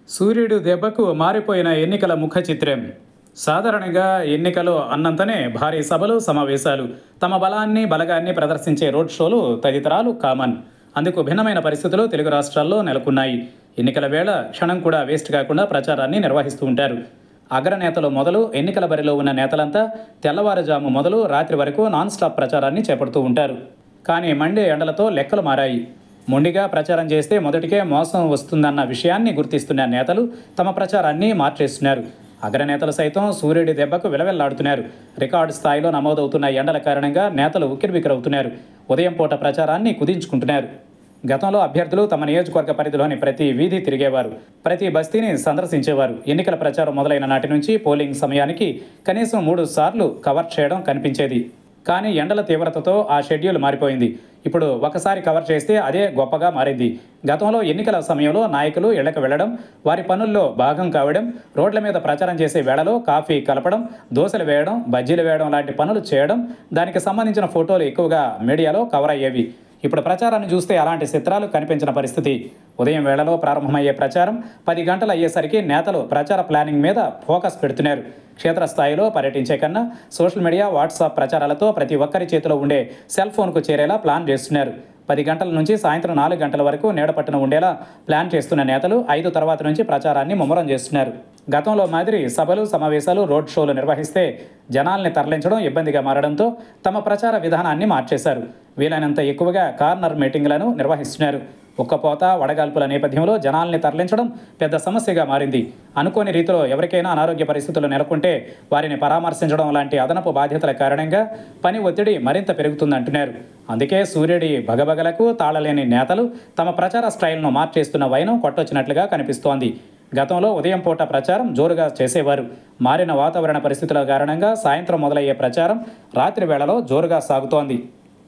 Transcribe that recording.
సూర్యుడు దెబ్బకు మారిపోయిన ఎన్నికల ముఖ చిత్రం సాధారణంగా ఎన్నికలు అన్నంతనే భారీ సభలు సమావేశాలు తమ బలాన్ని బలగాన్ని ప్రదర్శించే రోడ్ షోలు తదితరాలు కామన్ అందుకు భిన్నమైన పరిస్థితులు తెలుగు రాష్ట్రాల్లో నెలకొన్నాయి ఎన్నికల వేళ క్షణం కూడా వేస్ట్ కాకుండా ప్రచారాన్ని నిర్వహిస్తూ ఉంటారు అగ్రనేతలు మొదలు ఎన్నికల బరిలో ఉన్న నేతలంతా తెల్లవారుజాము మొదలు రాత్రి వరకు నాన్ స్టాప్ ప్రచారాన్ని చేపడుతూ ఉంటారు కానీ మండే ఎండలతో లెక్కలు మారాయి మొండిగా ప్రచారం చేస్తే మొదటికే మోసం వస్తుందన్న విషయాన్ని గుర్తిస్తున్న నేతలు తమ ప్రచారాన్ని మార్చేస్తున్నారు అగ్రనేతలు సైతం సూర్యుడి దెబ్బకు విలవెల్లాడుతున్నారు రికార్డు స్థాయిలో నమోదవుతున్న ఎండల కారణంగా నేతలు ఉక్కిరిబిక్కిరవుతున్నారు ఉదయం పూట ప్రచారాన్ని కుదించుకుంటున్నారు గతంలో అభ్యర్థులు తమ నియోజకవర్గ పరిధిలోని ప్రతి వీధి తిరిగేవారు ప్రతి బస్తీని సందర్శించేవారు ఎన్నికల ప్రచారం మొదలైన నాటి నుంచి పోలింగ్ సమయానికి కనీసం మూడు సార్లు కవర్ చేయడం కనిపించేది కానీ ఎండల తీవ్రతతో ఆ షెడ్యూల్ మారిపోయింది ఇప్పుడు ఒకసారి కవర్ చేస్తే అదే గొప్పగా మారింది గతంలో ఎన్నికల సమయంలో నాయకులు ఇళ్లకు వెళ్లడం వారి పనుల్లో భాగం కావడం రోడ్ల మీద ప్రచారం చేసే వేళలో కాఫీ కలపడం దోశలు వేయడం బజ్జీలు వేయడం లాంటి పనులు చేయడం దానికి సంబంధించిన ఫోటోలు ఎక్కువగా మీడియాలో కవర్ అయ్యేవి ఇప్పుడు ప్రచారాన్ని చూస్తే అలాంటి చిత్రాలు కనిపించిన పరిస్థితి ఉదయం వేళలో ప్రారంభమయ్యే ప్రచారం పది గంటలు అయ్యేసరికి నేతలు ప్రచార ప్లానింగ్ మీద ఫోకస్ పెడుతున్నారు క్షేత్రస్థాయిలో పర్యటించే కన్నా సోషల్ మీడియా వాట్సాప్ ప్రచారాలతో ప్రతి ఒక్కరి చేతిలో ఉండే సెల్ ఫోన్కు చేరేలా ప్లాన్ చేస్తున్నారు పది గంటల నుంచి సాయంత్రం నాలుగు గంటల వరకు నీడపట్టున ఉండేలా ప్లాన్ చేస్తున్న నేతలు ఐదు తర్వాత నుంచి ప్రచారాన్ని ముమ్మరం చేస్తున్నారు గతంలో మాదిరి సభలు సమావేశాలు రోడ్ షోలు నిర్వహిస్తే జనాల్ని తరలించడం ఇబ్బందిగా మారడంతో తమ ప్రచార విధానాన్ని మార్చేశారు వీలైనంత ఎక్కువగా కార్నర్ మీటింగ్లను నిర్వహిస్తున్నారు ఉక్కపోత వడగాల్పుల నేపథ్యంలో జనాల్ని తరలించడం పెద్ద సమస్యగా మారింది అనుకోని రీతిలో ఎవరికైనా అనారోగ్య పరిస్థితులు నెలకొంటే వారిని పరామర్శించడం లాంటి అదనపు బాధ్యతల కారణంగా పని ఒత్తిడి మరింత పెరుగుతుందంటున్నారు అందుకే సూర్యుడి భగభగలకు తాళలేని నేతలు తమ ప్రచార స్టైల్ను మార్చేస్తున్న వైనం కొట్టొచ్చినట్లుగా కనిపిస్తోంది గతంలో ఉదయం పూట ప్రచారం జోరుగా చేసేవారు మారిన వాతావరణ పరిస్థితుల కారణంగా సాయంత్రం మొదలయ్యే ప్రచారం రాత్రి వేళలో జోరుగా సాగుతోంది